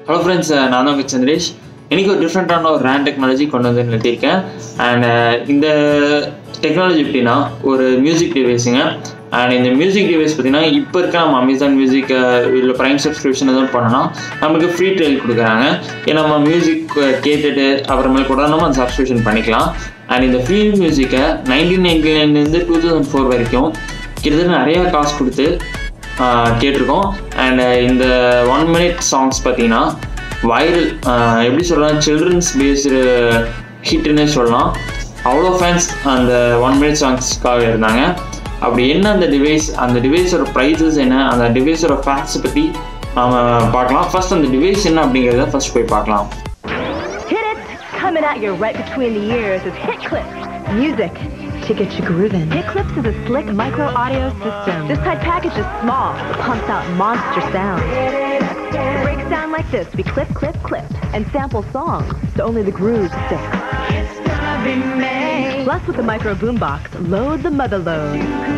Hello friends நான் தான் உங்கள் சந்திரேஷ் எனக்கு ஒரு டிஃப்ரெண்ட்டான ஒரு ரேண்ட் டெக்னாலஜி கொண்டு வந்து நிறுத்தியிருக்கேன் அண்ட் இந்த டெக்னாலஜி எப்படின்னா ஒரு மியூசிக் டிவைஸுங்க அண்ட் இந்த மியூசிக் டிவைஸ் பார்த்தீங்கன்னா இப்போ இருக்க நம்ம அமேசான் மியூசிக் இல்லை ப்ரைம் சப்ஸ்கிரிப்ஷன் எதுவும் பண்ணோம்னா நமக்கு ஃப்ரீ ட்ரையல் கொடுக்குறாங்க ஏன்னா நம்ம மியூசிக் கேட்டுட்டு அப்புறமேல் கூட நம்ம அந்த சப்ஸ்கிரிப்ஷன் பண்ணிக்கலாம் அண்ட் இந்த ஃப்ரீ மியூசிக்கை நைன்டீன் நைன்டி நைன்லேருந்து டூ தௌசண்ட் ஃபோர் வரைக்கும் கிட்டத்தட்ட நிறையா காசு கொடுத்து கேட்டிருக்கோம் அண்ட் இந்த ஒன் மினிட் சாங்ஸ் பார்த்தீங்கன்னா வைரல் எப்படி சொல்லலாம் சில்ட்ரன்ஸ் பேஸ்டு ஹிட்னே சொல்லலாம் அவ்வளோ ஃபேன்ஸ் அந்த ஒன் மினிட் சாங்ஸ்க்காக இருந்தாங்க அப்படி என்ன அந்த டிவைஸ் அந்த டிவைஸோட ப்ரைஸஸ் என்ன அந்த டிவைஸோட ஃபேக்ட்ஸ் பற்றி நாம் பார்க்கலாம் ஃபர்ஸ்ட் அந்த டிவைஸ் என்ன அப்படிங்கிறத ஃபர்ஸ்ட் போய் பார்க்கலாம் Hit it! Coming at you right between the ears is Hit Clips. Music to get you grooving. Hit Clips is a slick micro audio system. This tight package is small, but pumps out monster sound. It breaks down like this. We clip, clip, clip, and sample songs, so only the groove sticks. Plus, with the micro boombox, load the mother load.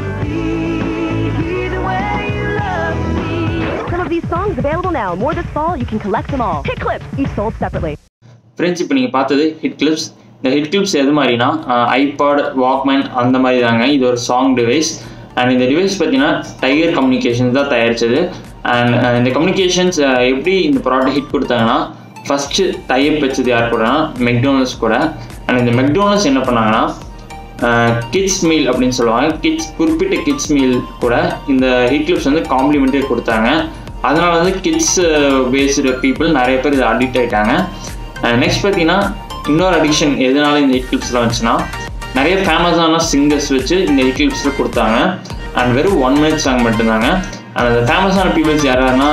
Some of these songs available now. More this fall, you can collect them all. Hit Clips, each sold separately. Friends இப்போ நீங்கள் பார்த்தது hit clips இந்த hit clips எது மாதிரினா iPod Walkman அந்த மாதிரி தாங்க இது ஒரு சாங் டிவைஸ் அண்ட் இந்த டிவைஸ் பார்த்தீங்கன்னா டைகர் கம்யூனிகேஷன்ஸ் தான் தயாரிச்சது அண்ட் இந்த கம்யூனிகேஷன்ஸ் எப்படி இந்த ப்ராடக்ட் ஹிட் கொடுத்தாங்கன்னா ஃபஸ்ட்டு டைப் வச்சது யார் கூடனா மெக்டோனல்ஸ் கூட அண்ட் இந்த மெக்டோனல்ஸ் என்ன பண்ணாங்கன்னா கிட்ஸ் மீல் அப்படின்னு சொல்லுவாங்க கிட்ஸ் குறிப்பிட்ட கிட்ஸ் மீல் கூட இந்த ஹிட் கிளிப்ஸ் வந்து காம்ப்ளிமெண்ட்டே கொடுத்தாங்க அதனால வந்து கிட்ஸ் பேஸ்டு பீப்புள் நிறைய பேர் இதை அடிக்ட் ஆகிட்டாங்க நெக்ஸ்ட் பார்த்தீங்கன்னா இன்னொரு அடிக்ஷன் எதனால இந்த ஹிட் கிளிப்ஸ்லாம் வந்துச்சுன்னா நிறைய ஃபேமஸான சிங்கர்ஸ் வச்சு இந்த ஹிட் கிளிப்ஸில் கொடுத்தாங்க அண்ட் வெறும் ஒன் மினிட் சாங் மட்டும்தாங்க அண்ட் அந்த ஃபேமஸான பீப்புள்ஸ் யாராருன்னா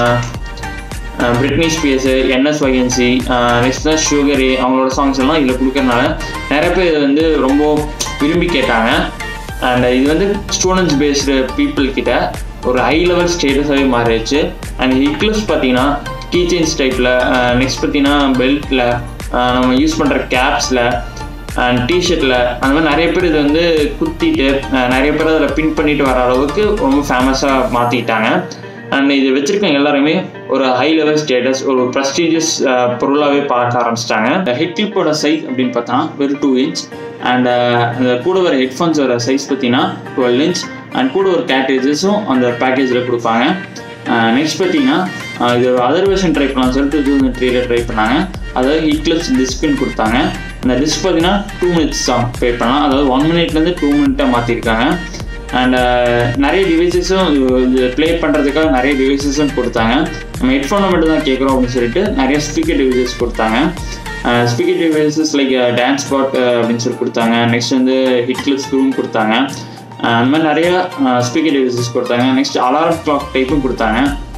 பிரிட்னி ஸ்பியர்ஸு என்எஸ் வகன்சி நெக்ஸ்ட் தான் சுகரி அவங்களோட சாங்ஸ் எல்லாம் இதில் கொடுக்கறனால நிறைய பேர் இதை வந்து ரொம்ப விரும்பி கேட்டாங்க அண்ட் இது வந்து ஸ்டூடெண்ட்ஸ் பேஸ்டு பீப்புள் கிட்ட ஒரு ஹை லெவல் ஸ்டேட்டஸாகவே மாறிடுச்சு அண்ட் ஹிட்லஸ் பார்த்தீங்கன்னா கீச்சைன்ஸ் டைப்பில் நெக்ஸ்ட் பார்த்தீங்கன்னா பெல்ட்டில் நம்ம யூஸ் பண்ணுற கேப்ஸில் அண்ட் டிஷர்ட்டில் அந்த மாதிரி நிறைய பேர் இது வந்து குத்திட்டு நிறைய பேர் அதில் பின் பண்ணிட்டு வர அளவுக்கு ரொம்ப ஃபேமஸாக மாற்றிக்கிட்டாங்க அண்ட் இது வச்சுருக்கவங்க எல்லாருமே ஒரு ஹை லெவல் ஸ்டேட்டஸ் ஒரு ப்ரெஸ்டீஜியஸ் பொருளாகவே பார்க்க ஆரம்பிச்சிட்டாங்க இந்த ஹெட் கிளிப்போட சைஸ் அப்படின்னு பார்த்தோன்னா வெறும் டூ இன்ச் அண்ட் அந்த கூட வர ஹெட்ஃபோன்ஸோட சைஸ் பார்த்தீங்கன்னா டுவெல் இன்ச் அண்ட் கூட ஒரு கேட்டேஜஸும் அந்த பேக்கேஜில் கொடுப்பாங்க நெக்ஸ்ட் பார்த்தீங்கன்னா இது ஒரு அதர் வெர்ஷன் ட்ரை பண்ணலாம் சொல்லிட்டு டூ தௌசண்ட் த்ரீல ட்ரை பண்ணாங்க அதாவது ஹிட்லஸ் டிஸ்க்னு கொடுத்தாங்க அந்த டிஸ்க் பார்த்தீங்கன்னா டூ மினிட்ஸ் தான் பே பண்ணலாம் அதாவது ஒன் மினிட்லேருந்து டூ மினிட்டாக மாற்றிருக்காங்க அண்ட் நிறைய டிவைசஸும் இது ப்ளே பண்ணுறதுக்காக நிறைய டிவைசஸும் கொடுத்தாங்க நம்ம ஹெட்ஃபோனை மட்டும் தான் கேட்குறோம் அப்படின்னு சொல்லிட்டு நிறைய ஸ்பீக்கர் டிவைசஸ் கொடுத்தாங்க speaker devices like dance pod அப்படின்னு சொல்லி கொடுத்தாங்க நெக்ஸ்ட் வந்து ஹிட் கிளிப்ஸ் ரூம் கொடுத்தாங்க அந்த மாதிரி நிறைய ஸ்பீக்கர் டிவைசஸ் கொடுத்தாங்க நெக்ஸ்ட் அலாரம் கிளாக் டைப்பும் கொடுத்தாங்க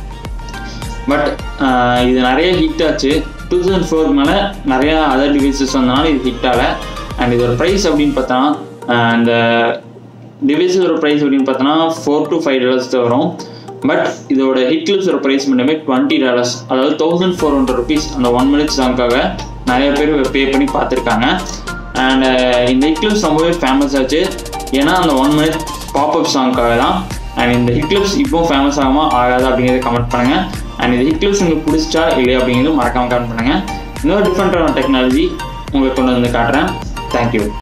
பட் இது நிறைய ஹிட் ஆச்சு டூ தௌசண்ட் ஃபோர் மேலே நிறையா அதர் டிவைசஸ் வந்தனால இது ஹிட் ஆகலை அண்ட் இதோட ப்ரைஸ் அப்படின்னு பார்த்தோன்னா இந்த டிவைஸோட ப்ரைஸ் அப்படின்னு பார்த்தோன்னா ஃபோர் டு ஃபைவ் டாலர்ஸ் தான் வரும் பட் இதோட ஹிட் கிளிப்ஸோட ப்ரைஸ் மட்டுமே டுவெண்ட்டி டாலர்ஸ் அதாவது தௌசண்ட் ஃபோர் ஹண்ட்ரட் ருபீஸ் அந்த ஒன் மினிட் சாங்காக நிறைய பேர் பே பண்ணி பார்த்துருக்காங்க அண்ட் இந்த ஹிட் கிளிப்ஸ் ரொம்பவே ஃபேமஸ் ஆச்சு ஏன்னா அந்த ஒன் மினிட் பாப்அப் சாங்காக தான் அண்ட் இந்த ஹிட் கிளிப்ஸ் இப்போவும் ஃபேமஸ் ஆகாமல் ஆகாது அப்படிங்கிறத கமெண்ட் பண்ணுங்கள் அண்ட் இந்த ஹிட் கிளிப்ஸ் உங்களுக்கு பிடிச்சா இல்லையா அப்படிங்கிறது மறக்காமல் கமெண்ட் பண்ணுங்கள் இன்னொரு டிஃப்ரெண்ட்டான டெக்னாலஜி உங்களுக்கு கொண்டு வந்து காட்டுறேன் தேங்க்யூ